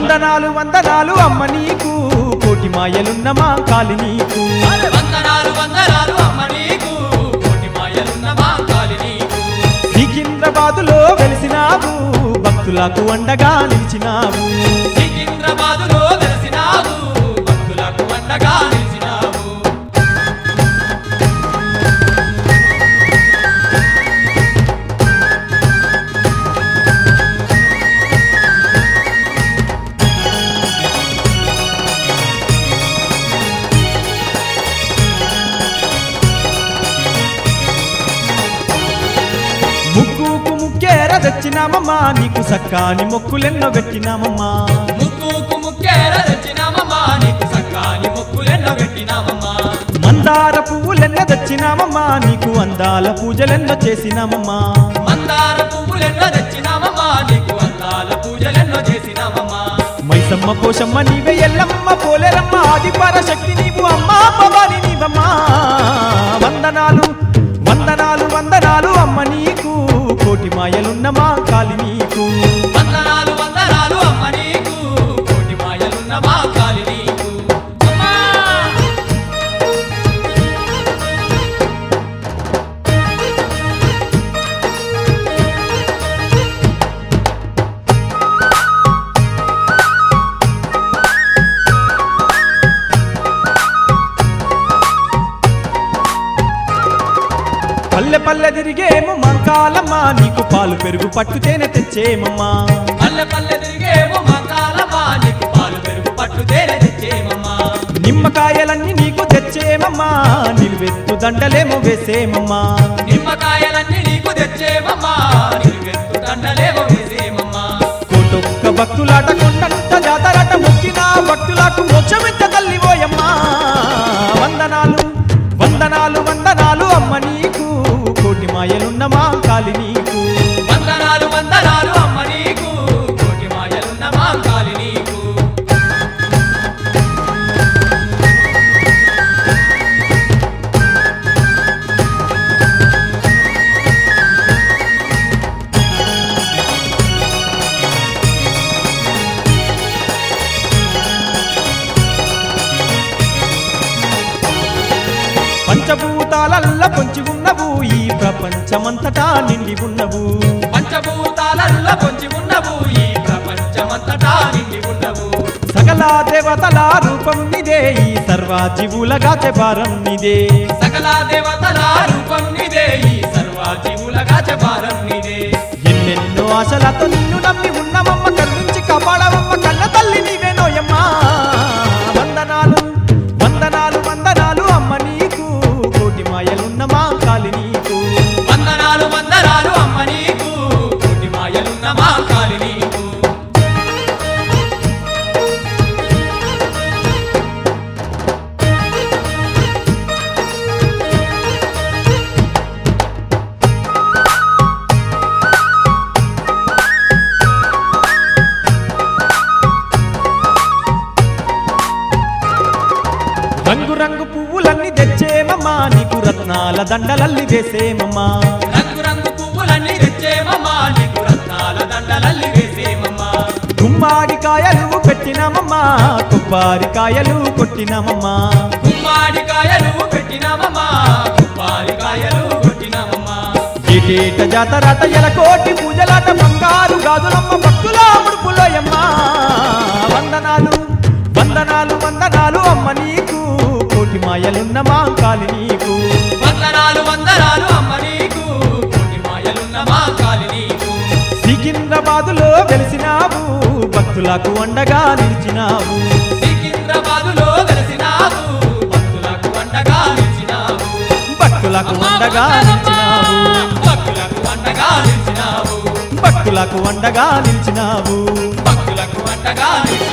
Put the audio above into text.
వందనాలు వందనాలు అమ్మ నీకు కోటి మాయలున్న మా కాలి నీకు వందనాలు వందనాలు అమ్మ నీకు కోటి మాయలున్న మా కాలి నీకు సికింద్రాబాదులో వెలిసినావు భక్తులకు అండగా నిలిచినావు సికింద్రాబాదులో వెలిసినావు భక్తులకు అండగా నిలిచినావు ముక్కుకు ముక్కేర తెచ్చినామమ్మా నీకు సక్కాని మొక్కులెన్నో పెట్టినామమ్మా ముక్కుకు ముక్కేర తెచ్చినామమ్మా నీకు సక్కాని మొక్కులెన్నో పెట్టినామమ్మా మందార పువ్వులెన్నో తెచ్చినామమ్మా నీకు అందాల పూజలెన్నో చేసినామమ్మా మందార పువ్వులెన్నో తెచ్చినామమ్మా నీకు అందాల పూజలెన్నో చేసినామమ్మా మైసమ్మ పోషమ్మ నీవే ఎల్లమ్మ పోలేరమ్మ ఆది పరశక్తి నీవు అమ్మా భవాని నీవమ్మా వందనాలు వందనాలు వందనాలు అమ్మ నీకు కోటి మాయలున్న మా కాలి నీకు వందనాలు వందనాలు అమ్మ నీకు కోటి మాయలున్న మా కాలి నీకు అమ్మా పల్లె పల్లె తిరిగేము మంకాలమ్మ నీకు పాలు పెరుగు పట్టుతేనే తెచ్చేమమ్మా పల్లె పల్లె తిరిగేమో మంగాలమ్మా నీకు పాలు పెరుగు పట్టు తేనె తెచ్చేమమ్మా నిమ్మకాయలన్నీ నీకు తెచ్చేమమ్మా నిలువెత్తు దండలేమో వేసేమమ్మా నిమ్మకాయలన్నీ నీకు తెచ్చేమమ్మా నిలువెత్తు దండలేమో వేసేమమ్మా కోటొక్క భక్తులాట కొండంత జాతరట మొక్కిన భక్తులకు మోక్షమిచ్చ తల్లి ఓయమ్మా వందనాలు వందనాలు వందనాలు అమ్మ నీకు కోటి మాయలున్న మా కాలి నీకు వందనాలు వందనాలు అమ్మ నీకు కోటి మాయలున్న మా కాలి నీకు పంచభూతాలల్ల పొంచి ఉన్నవు ఈ ప్రపంచమంతటా నిండి ఉన్నవు పంచభూతాలల్ల పొంచి ఉన్నవు ఈ ప్రపంచమంతటా నిండి ఉన్నవు సకల దేవతల రూపం నిదే ఈ సర్వాజీవులగా భారం నిదే సకల దేవతల రూపం నిదే ఈ సర్వాజీవులగా భారం నిదే ఎన్నెన్నో ఆశలతో నిన్ను నమ్మి ఉన్నమమ్మ కరుణించి కాపాడవమ్మ కన్న తల్లి నీవేనోయమ్మా వందనాలు వందనాలు వందనాలు అమ్మ నీకు కోటి మాయలున్న మా కాలి నీకు వందనాలు వందనాలు అమ్మ నీకు కోటి మాయలున్న మా కాలి నీకు రంగు రంగు పువ్వులన్నీ తెచ్చేమమ్మా నీకు రత్నాల దండలల్లి వేసేమమ్మా రంగు రంగు పువ్వులన్నీ తెచ్చేమమ్మా నీకు రత్నాల దండలల్లి వేసేమమ్మా గుమ్మాడికాయలు పెట్టినామమ్మా కొబ్బరికాయలు కొట్టినామమ్మా గుమ్మాడికాయలు పెట్టినామమ్మా గుప్పారికాయలు కొట్టినామమ్మా ఏటేట జాతరాట ఎలకోటి పూజలాట బంగారు గాజులమ్మ భక్తుల ముడుపులోయమ్మా వందనాలు వందనాలు వందనాలు అమ్మ నీకు కోటి మాయలున్న మా కాలి నీకు వందనాలు వందనాలు అమ్మ నీకు కోటి మాయలున్న మా కాలి నీకు సికింద్రాబాదులో వెలిసినావు భక్తులకు అండగా నిలిచినావు సికింద్రాబాదులో వెలిసినావు భక్తులకు అండగా నిలిచినావు భక్తులకు అండగా నిలిచినావు భక్తులకు అండగా నిలిచినావు భక్తులకు అండగా నిలిచినావు భక్తులకు అండగా నిలిచినావు